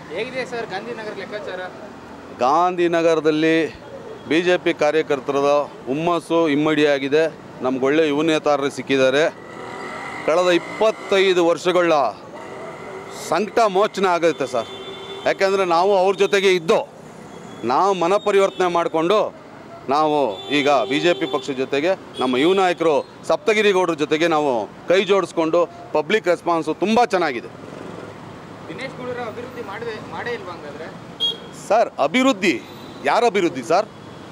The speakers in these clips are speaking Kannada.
ಹೇಗಿದೆ ಸರ್ ಗಾಂಧಿನಗರ ಲೆಕ್ಕಾಚಾರ ಗಾಂಧಿನಗರದಲ್ಲಿ ಬಿ ಜೆ ಪಿ ಕಾರ್ಯಕರ್ತರ ಹುಮ್ಮಸ್ಸು ಇಮ್ಮಡಿಯಾಗಿದೆ ನಮ್ಗೆ ಒಳ್ಳೆ ಯುವ ನೇತಾರರು ಸಿಕ್ಕಿದ್ದಾರೆ ಕಳೆದ ಇಪ್ಪತ್ತೈದು ವರ್ಷಗಳ ಸಂಕಟ ಮೋಚನೆ ಆಗುತ್ತೆ ಸರ್ ಯಾಕೆಂದರೆ ನಾವು ಅವ್ರ ಜೊತೆಗೆ ಇದ್ದೋ ನಾವು ಮನ ಪರಿವರ್ತನೆ ಮಾಡಿಕೊಂಡು ನಾವು ಈಗ ಬಿ ಜೆ ಪಿ ಪಕ್ಷದ ಜೊತೆಗೆ ನಮ್ಮ ಯುವ ನಾಯಕರು ಸಪ್ತಗಿರಿ ಗೌಡ್ರ ಜೊತೆಗೆ ನಾವು ಕೈ ಜೋಡಿಸ್ಕೊಂಡು ಪಬ್ಲಿಕ್ ರೆಸ್ಪಾನ್ಸು ತುಂಬ ಚೆನ್ನಾಗಿದೆ ದಿನೇಶ್ ಗುಂಡೂರಾವ್ ಅಭಿವೃದ್ಧಿ ಮಾಡದೆ ಮಾಡೇ ಇಲ್ವಾ ಹಂಗಾದ್ರೆ ಸರ್ ಅಭಿವೃದ್ಧಿ ಯಾರ ಅಭಿವೃದ್ಧಿ ಸರ್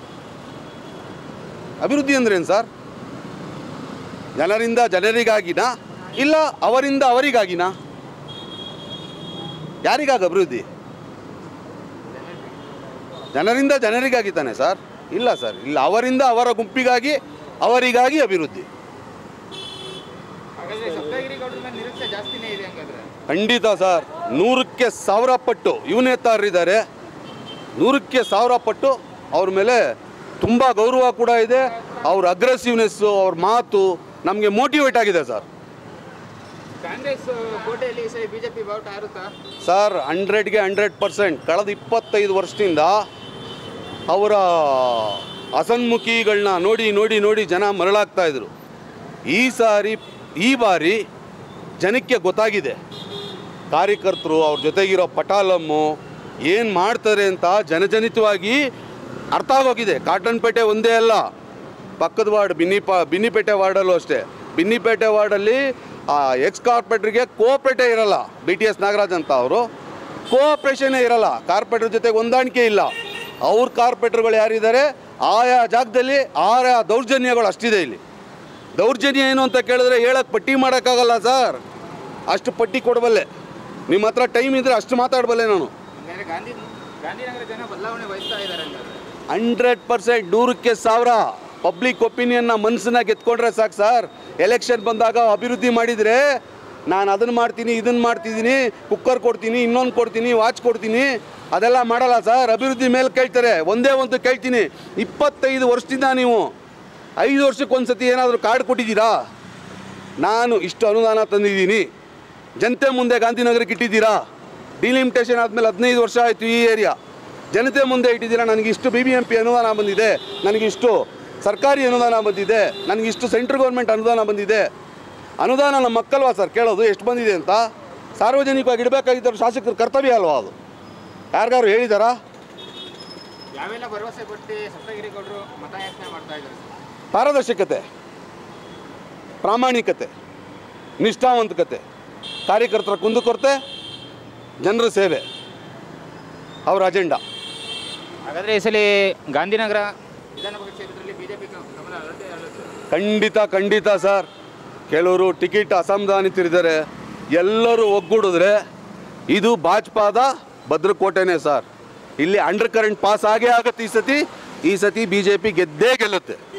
ಅಭಿವೃದ್ಧಿ ಅಂದ್ರೇನು ಸರ್ ಜನರಿಂದ ಜನರಿಗಾಗಿನಾ ಇಲ್ಲ ಅವರಿಂದ ಅವರಿಗಾಗಿನಾ ಯಾರಿಗಾಗಿ ಅಭಿವೃದ್ಧಿ ಜನರಿಂದ ಜನರಿಗಾಗಿ ತಾನೆ ಸರ್ ಇಲ್ಲ ಸರ್ ಇಲ್ಲ ಅವರಿಂದ ಅವರ ಗುಂಪಿಗಾಗಿ ಅವರಿಗಾಗಿ ಅಭಿವೃದ್ಧಿ ಹಾಗಾದ್ರೆ ಸಪ್ತಗಿರಿ ಗೌಡ್ರ ಮೇಲೆ ನಿರೀಕ್ಷೆ ಜಾಸ್ತಿನೇ ಇದೆ ಹಂಗಾದ್ರೆ ಖಂಡಿತ ಸರ್ ನೂರಕ್ಕೆ ಸಾವಿರ ಪಟ್ಟು ಯುವನೇತಾರರಿದ್ದಾರೆ ನೂರಕ್ಕೆ ಸಾವಿರ ಪಟ್ಟು ಅವ್ರ ಮೇಲೆ ತುಂಬ ಗೌರವ ಕೂಡ ಇದೆ ಅವ್ರ ಅಗ್ರೆಸಿವ್ನೆಸ್ಸು ಅವ್ರ ಮಾತು ನಮಗೆ ಮೋಟಿವೇಟ್ ಆಗಿದೆ ಸರ್ ಕಾಂಗ್ರೆಸ್ ಕೋಟೆಯಲ್ಲಿ ಈ ಸರಿ ಬಿಜೆಪಿ ಬಾವುಟ ಹಾರುತ್ತಾ ಸರ್ ಹಂಡ್ರೆಡ್ಗೆ ಹಂಡ್ರೆಡ್ ಪರ್ಸೆಂಟ್ ಕಳೆದ ಇಪ್ಪತ್ತೈದು ವರ್ಷದಿಂದ ಅವರ ಅಸನ್ಮುಖಿಗಳನ್ನ ನೋಡಿ ನೋಡಿ ನೋಡಿ ಜನ ಮರಳಾಗ್ತಾ ಇದ್ರು ಈ ಸಾರಿ ಈ ಬಾರಿ ಜನಕ್ಕೆ ಗೊತ್ತಾಗಿದೆ ಕಾರ್ಯಕರ್ತರು ಅವ್ರ ಜೊತೆಗಿರೋ ಪಟಾಲಮ್ಮು ಏನು ಮಾಡ್ತಾರೆ ಅಂತ ಜನಜನಿತವಾಗಿ ಅರ್ಥ ಆಗೋಗಿದೆ ಕಾಟನ್ಪೇಟೆ ಒಂದೇ ಅಲ್ಲ ಪಕ್ಕದ ವಾರ್ಡ್ ಬಿನ್ನಿಪ ಬಿನ್ನಿಪೇಟೆ ವಾರ್ಡಲ್ಲೂ ಅಷ್ಟೇ ಬಿನ್ನಿಪೇಟೆ ವಾರ್ಡಲ್ಲಿ ಎಕ್ಸ್ ಕಾರ್ಪೊರೇಟ್ರಿಗೆ ಕೋಆಪ್ರೇಟೇ ಇರಲ್ಲ ಬಿ ಟಿ ಎಸ್ ನಾಗರಾಜ್ ಅಂತ ಅವರು ಕೋಆಪ್ರೇಷನ್ನೇ ಇರಲ್ಲ ಕಾರ್ಪೊರೇಟರ್ ಜೊತೆಗೆ ಹೊಂದಾಣಿಕೆ ಇಲ್ಲ ಅವ್ರ ಕಾರ್ಪೊರೇಟರ್ಗಳು ಯಾರಿದ್ದಾರೆ ಆಯಾ ಜಾಗದಲ್ಲಿ ಆಯಾ ದೌರ್ಜನ್ಯಗಳು ಅಷ್ಟಿದೆ ಇಲ್ಲಿ ದೌರ್ಜನ್ಯ ಏನು ಅಂತ ಕೇಳಿದ್ರೆ ಹೇಳಕ್ಕೆ ಪಟ್ಟಿ ಮಾಡೋಕ್ಕಾಗಲ್ಲ ಸರ್ ಅಷ್ಟು ಪಟ್ಟಿ ಕೊಡಬಲ್ಲೆ ನಿಮ್ಮ ಹತ್ರ ಟೈಮ್ ಇದ್ದರೆ ಅಷ್ಟು ಮಾತಾಡಬಲ್ಲೆ ನಾನು ಹಂಗಾದ್ರೆ ಗಾಂಧಿ ಗಾಂಧಿನಗರ ಜನ ಬದಲಾವಣೆ ಬಯಸ್ತಾ ಇದ್ದಾರೆ ಹಂಗಾದ್ರೆ ಹಂಡ್ರೆಡ್ ಪರ್ಸೆಂಟ್ ನೂರಕ್ಕೆ ಸಾವಿರ ಪಬ್ಲಿಕ್ ಒಪಿನಿಯನ್ನ ಮನಸ್ಸನ್ನ ಗೆದ್ಕೊಂಡ್ರೆ ಸಾಕು ಸರ್ ಎಲೆಕ್ಷನ್ ಬಂದಾಗ ಅಭಿವೃದ್ಧಿ ಮಾಡಿದರೆ ನಾನು ಅದನ್ನು ಮಾಡ್ತೀನಿ ಇದನ್ನು ಮಾಡ್ತಿದ್ದೀನಿ ಕುಕ್ಕರ್ ಕೊಡ್ತೀನಿ ಇನ್ನೊಂದು ಕೊಡ್ತೀನಿ ವಾಚ್ ಕೊಡ್ತೀನಿ ಅದೆಲ್ಲ ಮಾಡಲ್ಲ ಸರ್ ಅಭಿವೃದ್ಧಿ ಮೇಲೆ ಕೇಳ್ತಾರೆ ಒಂದೇ ಒಂದು ಕೇಳ್ತೀನಿ ಇಪ್ಪತ್ತೈದು ವರ್ಷದಿಂದ ನೀವು ಐದು ವರ್ಷಕ್ಕೆ ಒಂದು ಸತಿ ಏನಾದರೂ ಕಾರ್ಡ್ ಕೊಟ್ಟಿದ್ದೀರಾ ನಾನು ಇಷ್ಟು ಅನುದಾನ ತಂದಿದ್ದೀನಿ ಜನತೆ ಮುಂದೆ ಗಾಂಧಿನಗರಕ್ಕೆ ಇಟ್ಟಿದ್ದೀರಾ ಡಿಲಿಮಿಟೇಷನ್ ಆದಮೇಲೆ ಹದಿನೈದು ವರ್ಷ ಆಯಿತು ಈ ಏರಿಯಾ ಜನತೆ ಮುಂದೆ ಇಟ್ಟಿದ್ದೀರಾ ನನಗೆ ಇಷ್ಟು ಬಿ ಬಿ ಎಂ ಪಿ ಅನುದಾನ ಬಂದಿದೆ ನನಗಿಷ್ಟು ಸರ್ಕಾರಿ ಅನುದಾನ ಬಂದಿದೆ ನನಗಿಷ್ಟು ಸೆಂಟ್ರಲ್ ಗೌರ್ಮೆಂಟ್ ಅನುದಾನ ಬಂದಿದೆ ಅನುದಾನ ನಮ್ಮ ಮಕ್ಕಲ್ವಾ ಸರ್ ಕೇಳೋದು ಎಷ್ಟು ಬಂದಿದೆ ಅಂತ ಸಾರ್ವಜನಿಕವಾಗಿ ಇಡಬೇಕಾಗಿದ್ದ ಶಾಸಕರ ಕರ್ತವ್ಯ ಅಲ್ವಾ ಅದು ಯಾರಿಗಾರು ಹೇಳಿದಾರಾ ಯಾವೆಲ್ಲ ಭರವಸೆ ಕೊಟ್ಟು ಸಪ್ತಗಿರಿ ಗೌಡರು ಮತಯಾಚನೆ ಮಾಡ್ತಾ ಇದ್ದಾರೆ ಸರ್? ಪಾರದರ್ಶಕತೆ ಪ್ರಾಮಾಣಿಕತೆ ನಿಷ್ಠಾವಂತಕತೆ ಕಾರ್ಯಕರ್ತರ ಕುಂದುಕೊರತೆ ಜನರ ಸೇವೆ ಅವರ ಅಜೆಂಡಾ ಹಾಗಾದ್ರೆ ಈ ಸಲ ಗಾಂಧಿನಗರ ವಿಧಾನಸಭಾ ಕ್ಷೇತ್ರದಲ್ಲಿ ಬಿಜೆಪಿ ಕಮಲ ಅರಳುತ್ತೆ ಅರಳುತ್ತೆ ಖಂಡಿತ ಖಂಡಿತ ಸರ್ ಕೆಲವರು ಟಿಕೆಟ್ ಅಸಮಾಧಾನಿತರಿದ್ದಾರೆ ಎಲ್ಲರೂ ಒಗ್ಗೂಡಿದ್ರೆ ಇದು ಭಾಜಪಾದ ಭದ್ರಕೋಟೆನೇ ಸರ್ ಇಲ್ಲಿ ಅಂಡರ್ ಕರೆಂಟ್ ಪಾಸ್ ಆಗೇ ಆಗುತ್ತೆ ಈ ಸತಿ ಈ ಸತಿ ಬಿ ಜೆ ಪಿ ಗೆದ್ದೇ ಗೆಲ್ಲುತ್ತೆ